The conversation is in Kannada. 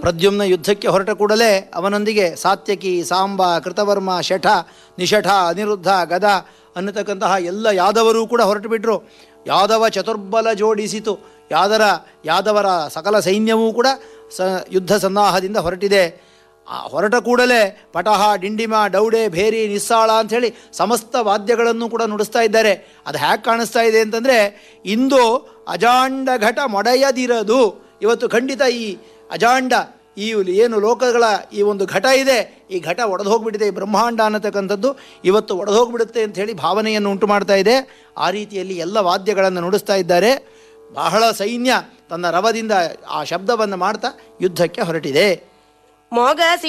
ಪ್ರದ್ಯುಮ್ನ ಯುದ್ಧಕ್ಕೆ ಹೊರಟ ಕೂಡಲೇ ಅವನೊಂದಿಗೆ ಸಾತ್ಯಕಿ ಸಾಂಬ ಕೃತವರ್ಮ ಶಠ ನಿಷಠ ಅನಿರುದ್ಧ ಗದ ಅನ್ನತಕ್ಕಂತಹ ಎಲ್ಲ ಯಾದವರೂ ಕೂಡ ಹೊರಟು ಬಿಟ್ಟರು ಯಾದವ ಚತುರ್ಬಲ ಜೋಡಿಸಿತು ಯಾದರ ಯಾದವರ ಸಕಲ ಸೈನ್ಯವೂ ಕೂಡ ಸ ಯುದ್ಧ ಸನ್ನಾಹದಿಂದ ಹೊರಟಿದೆ ಆ ಹೊರಟ ಕೂಡಲೇ ಪಟಹ ಡಿಂಡಿಮ ಡೌಡೆ ಭೇರಿ ನಿಸ್ಸಾಳ ಅಂಥೇಳಿ ಸಮಸ್ತ ವಾದ್ಯಗಳನ್ನು ಕೂಡ ನುಡಿಸ್ತಾ ಇದ್ದಾರೆ ಅದು ಹ್ಯಾಕೆ ಕಾಣಿಸ್ತಾ ಇದೆ ಅಂತಂದರೆ ಇಂದು ಅಜಾಂಡ ಘಟ ಮೊಡೆಯದಿರದು ಇವತ್ತು ಖಂಡಿತ ಈ ಅಜಾಂಡ ಈ ಏನು ಲೋಕಗಳ ಈ ಒಂದು ಘಟ ಇದೆ ಈ ಘಟ ಒಡೆದು ಹೋಗ್ಬಿಟ್ಟಿದೆ ಈ ಬ್ರಹ್ಮಾಂಡ ಅನ್ನತಕ್ಕಂಥದ್ದು ಇವತ್ತು ಒಡೆದು ಹೋಗ್ಬಿಡುತ್ತೆ ಅಂತ ಹೇಳಿ ಭಾವನೆಯನ್ನು ಉಂಟು ಮಾಡ್ತಾ ಇದೆ ಆ ರೀತಿಯಲ್ಲಿ ಎಲ್ಲ ವಾದ್ಯಗಳನ್ನು ನುಡಿಸ್ತಾ ಇದ್ದಾರೆ ಬಹಳ ಸೈನ್ಯ ತನ್ನ ರವದಿಂದ ಆ ಶಬ್ದವನ್ನು ಮಾಡ್ತಾ ಯುದ್ಧಕ್ಕೆ ಹೊರಟಿದೆ ಮೊಗ